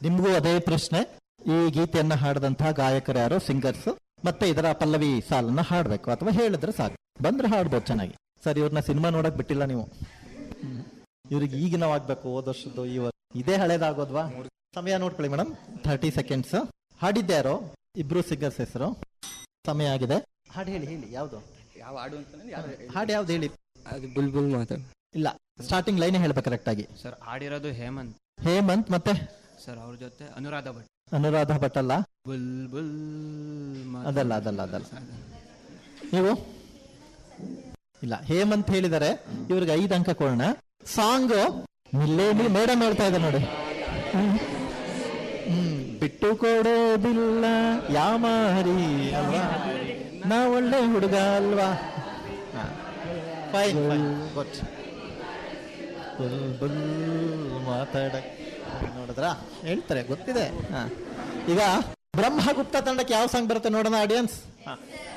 ನಿಮ್ಗೂ ಅದೇ ಪ್ರಶ್ನೆ ಈ ಗೀತೆಯನ್ನ ಹಾಡದಂತಹ ಗಾಯಕರು ಯಾರು ಸಿಂಗರ್ಸ್ ಮತ್ತೆ ಇದರ ಪಲ್ಲವಿ ಸಾಲನ್ನ ಹಾಡ್ಬೇಕು ಅಥವಾ ಹೇಳಿದ್ರೆ ಸಾಕು ಬಂದ್ರೆ ಹಾಡ್ಬೋದು ಚೆನ್ನಾಗಿ ಸರ್ ಇವ್ರನ್ನ ಸಿನಿಮಾ ನೋಡಕ್ ಬಿಟ್ಟಿಲ್ಲ ನೀವು ಹ್ಮ್. ಇವ್ರಿಗೆ ಈಗ ನಾವು ಆಗ್ಬೇಕು ಹೋದ ವರ್ಷದ್ದು ಈ ವರ್ಷ ಇದೇ ಹಳೇದಾಗೋದ್ವಾ ಸಮಯ ನೋಡ್ಕೊಳ್ಳಿ ಮೇಡಮ್ ಥರ್ಟಿ ಸೆಕೆಂಡ್ಸ್ ಹಾಡಿದ್ದ್ಯಾರೋ ಇಬ್ರು ಸಿಂಗರ್ಸ್ ಹೆಸರು ಸಮಯ ಆಗಿದೆ ಹಾಡು ಹೇಳಿ ಹೇಳಿ ಯಾವ್ದು ಯಾವ ಹಾಡು ಅಂತಂದ್ರೆ ಯಾರು ಹಾಡು ಯಾವ್ದು ಹೇಳಿ ಅದು ಬುಲ್ಬುಲ್ ಮಾತು ಇಲ್ಲ ಸ್ಟಾರ್ಟಿಂಗ್ ಲೈನ್ ಹೇಳ್ಬೇಕು ಕರೆಕ್ಟ್ ಆಗಿ ಸರ್ ಹಾಡಿರೋದು ಹೇಮಂತ್ ಹೇಮಂತ್ ಮತ್ತೆ ಸರ್ ಅವ್ರ ಜೊತೆ ಅನುರಾಧ ಭಟ್ ಅನುರಾಧ ಭಟ್ ಅಲ್ಲ ಬುಲ್ ಬುಲ್ ಮಾತು. ಅದಲ್ಲ ಅದಲ್ಲ ಅದಲ್ಲ ನೀವು ಇಲ್ಲ ಹೇಮಂತ್ ಹೇಳಿದರೆ ಇವ್ರಿಗೆ ಐದು ಅಂಕ ಕೊಡೋಣ ಸಾಂಗ್ ನಿಲ್ಲೇನಿ ಮೇಡಮ್ ಹೇಳ್ತಾ ಇದೆ ನೋಡಿ ಹ್ಮ್. ಹ್ಮ್. ಬಿಟ್ಟು ಕೊಡೋದಿಲ್ಲ ಯಾಮಾರಿ ಅಲ್ವಾ ನಾ ಒಳ್ಳೆ ಹುಡುಗ ಅಲ್ವಾ fine fine good Bulbul ಮಾತಾಡಕ್ ನೋಡಿದ್ರಾ ಹೇಳ್ತಾರೆ ಗೊತ್ತಿದೆ ಹಾ. ಈಗ ಬ್ರಹ್ಮಗುಪ್ತ ತಂಡಕ್ಕೆ ಯಾವ ಸಾಂಗ್ ಬರುತ್ತೆ ನೋಡೋಣ ಆಡಿಯನ್ಸ್